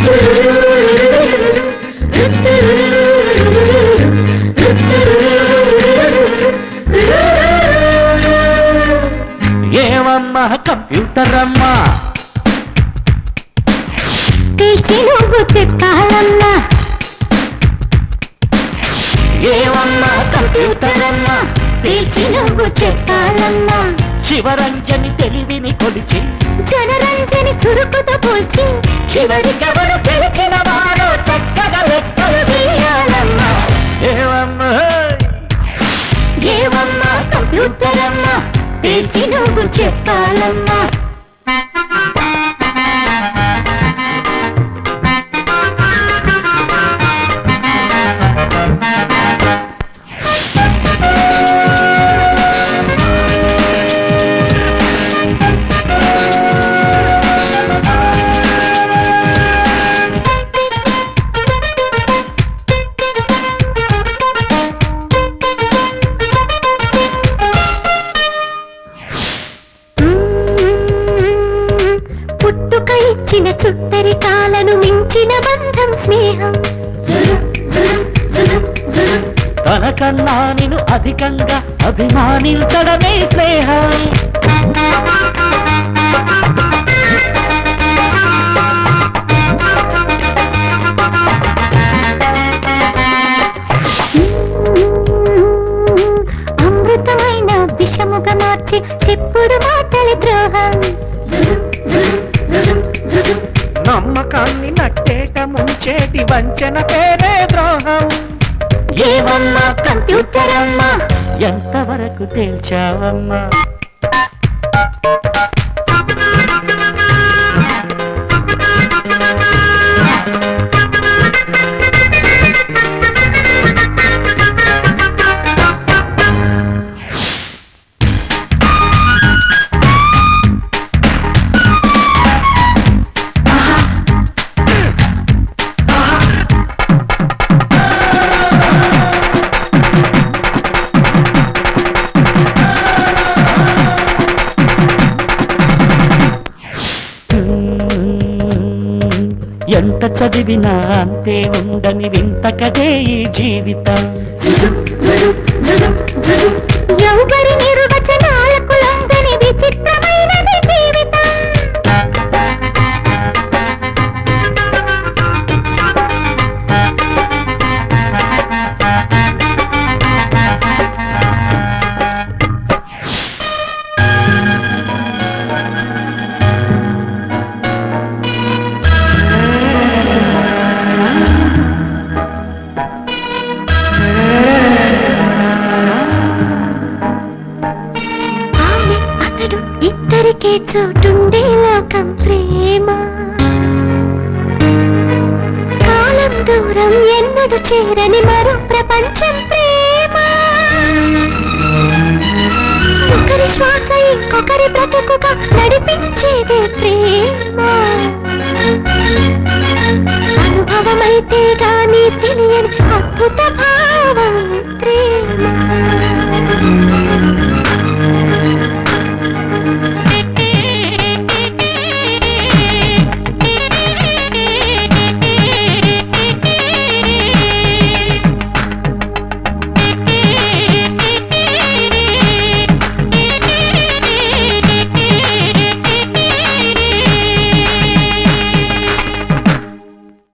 ఏమమ్మా కంప్యూటర్ అమ్మా తెచ్చి నువ్వు చెప్పాలన్నా ఏమమ్మా కంప్యూటర్ అమ్మా తెచ్చి నువ్వు చెప్పాలన్నా శివరంజని తెలివిని కొలిచి జనరంజని చురుకుతో పోల్చి చివరికెవరు గెలిచిన వారు చక్కగా లెక్కలు వేయాలమ్మా ఏమమ్మా ఏమమ్మా కంప్యూటర్ అమ్మా తెచ్చి నువ్వు చెప్పాలన్నా పుట్టుక ఇచ్చిన చుట్టరికాలను మించిన బంధం స్నేహం తనకన్నా నేను అధికంగా అభిమానించడమే స్నేహం అమృతమైన విషముగా మార్చి చెప్పుడు మాటల ద్రోహం నమ్మకాన్ని నట్టేట ముంచేటి వంచన పేరే ద్రోహం ఏమమ్మా కంప్యూటర్ అమ్మా ఎంతవరకు తేల్చావమ్మా ఎంత చదివినా అంతే ఉండని వింత కదే ఈ జీవితం ఎవరి నిర్వచనాలకు లొంగని విచిత్రమైనది జీవితం ఆమె అతడు ఇద్దరికే చోటుండే లోకం ప్రేమ కాలం దూరం ఎన్నడు చేరని మరో ప్రపంచం ప్రేమ ఒకరి శ్వాస ఇంకొకరి బ్రతుకుగా నడిపించేదే ప్రేమ అనుభవమైతే గాని తెలియని అద్భుత భావం